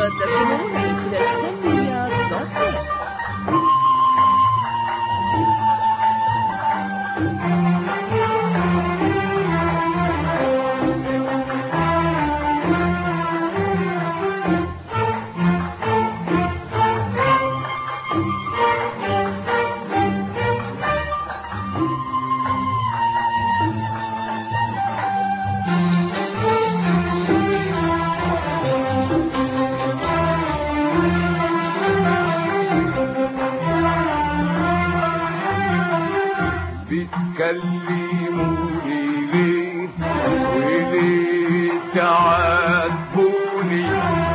وتستمعون إلى السلمية دوت نت بتكلموني ليه وليه تعاتبوني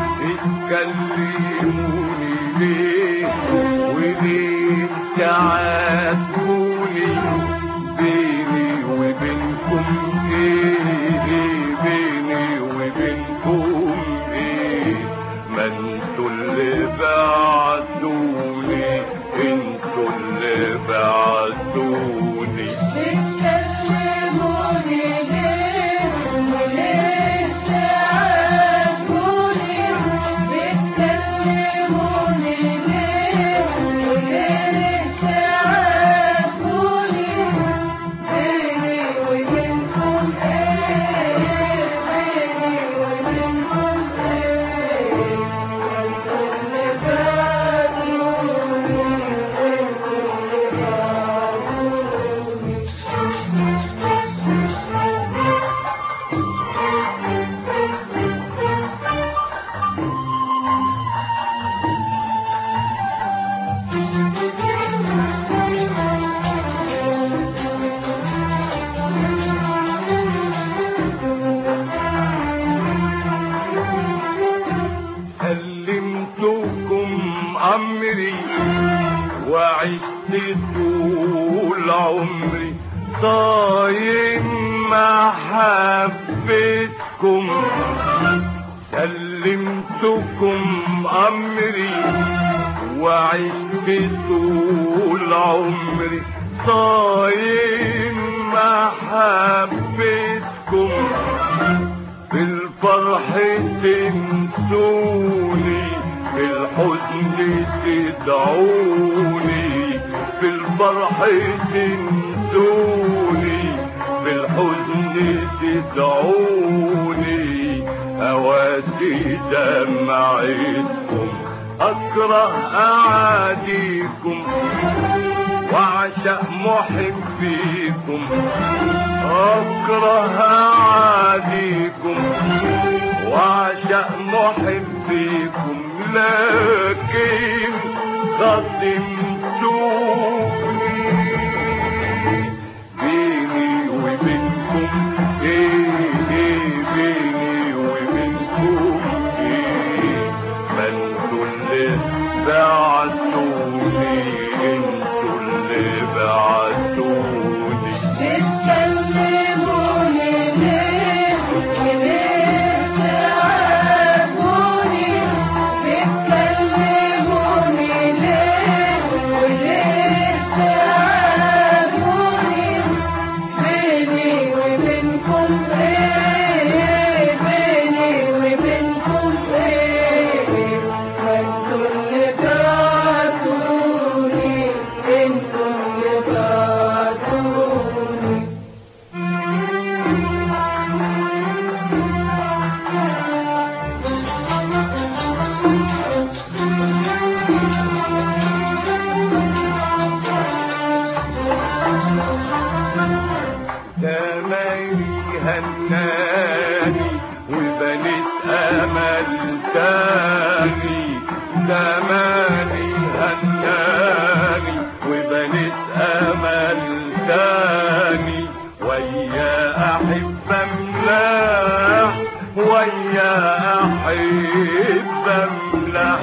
بتكلموني ليه وليه تعاتبوني بيني وبينكم ايه بيني وبينكم ايه ما انتوا اللي بعتوني انتوا اللي بعتوني بتكلموني ليه وليه تعاتبوني بتكلموني ليه وليه تعاتبوني بيني وبينكم ايه بيني وبينكم ايه وانتم اللي بعتوني وانتم اللي بعتوني سلمتكم أمري وعشت طول عمري صايم محبتكم سلمتكم أمري وعشت طول عمري صايم محبتكم في الفرح تنسوني في الحزن تدعوني في الفرح تنسوني في الحزن تدعوني أواسي دمعتكم أكره أعاديكم وأعشق محبيكم أكره أعاديكم وأعشق محبيكم لكن خصمتوني بيني وبينكم إيه إيه بيني وبينكم إيه ما انتوا اللي بعتوني انتوا اللي بعتوني بتكلموني ليه وليه تعاتبوني بتكلموني ليه وليه تعاتبوني بيني وبينكم ايه بيني وبينكم ايه وانتوا اللي بعتوني انتوا اللي بعتوني تماني هناني وبنيت امل تاني تماني هناني وبنيت امل تاني ويا احب املاح ويا احب املاح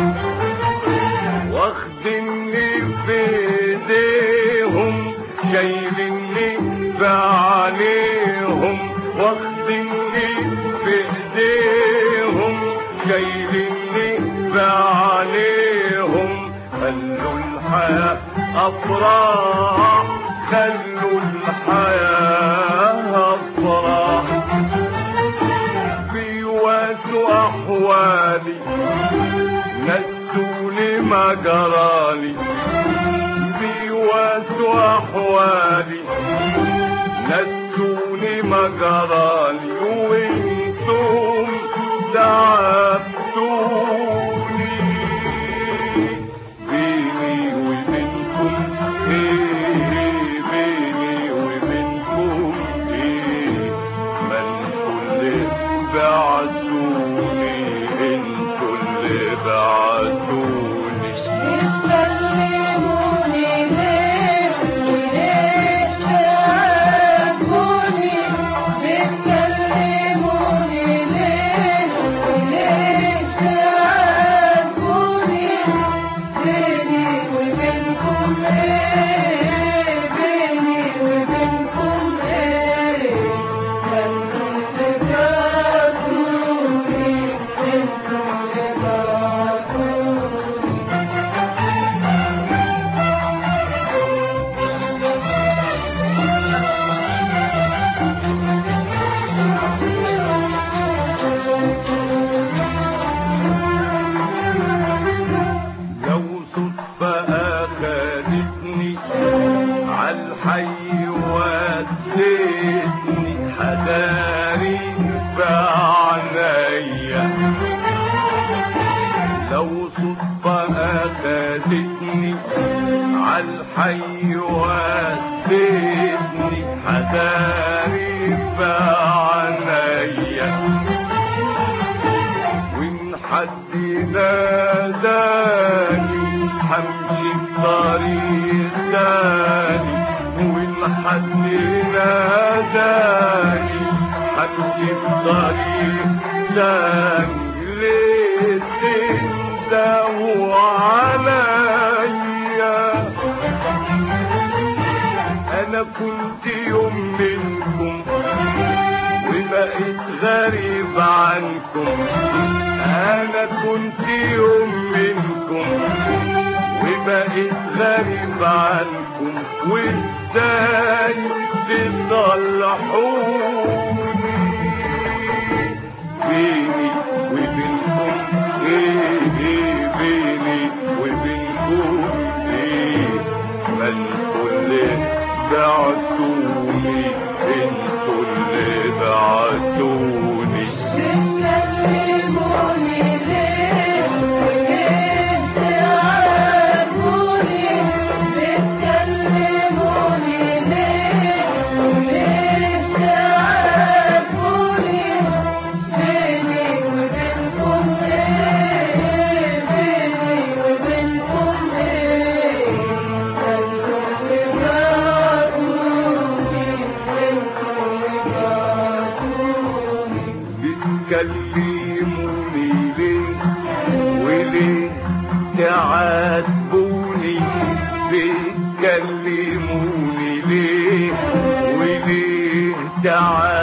واخدني في ايديهم شايلني بعينيهم واخدني في ايديهم شايلني بعينيهم خلوا الحياة افراح خلوا الحياة افراح في واسع أحوالي نسوني ما جرالي بيواسوا أحوالي نسوني ما جرالي وانتم تعبتوني بيني وبينكم ايه بيني وبينكم ايه ما انتوا اللي بعتوني انتوا اللي بعتوني بتكلموني ليه وليه تعاتبوني بتكلموني ليه وليه تعاتبوني بيني وبينكم ايه بيني وبينكم ايه ما انتم اللي بعتوني انتم اللي بعتوني لو صدفة أخدتني عالحي ودتني حداري بعنايا لو صدفة أخدتني عالحي ودتني حداري بعنايا وإن حد ناداني حمشي بطريق تاني وإن حد ناداني حمشي بطريق تاني ليه تندهوا عليا أنا كنت يوم منكم وبقيت غريب عنكم انا كنت يوم منكم وبقيت غريب عنكم وازاي بتصلحوني بيني وبينكم ايه ايه بيني وبينكم ايه ما انتوا اللي بعتوني انتوا اللي بعتوني بتكلموني ليه وليه تعاتبوني بتكلموني ليه وليه تعاتبوني بيني وبينكم ايه بيني وبينكم ايه انتوا اللي بعتوني انتوا اللي بعتوني بتكلموني ليه وليه تعاتبوني بتكلموني ليه وليه تعاتبوني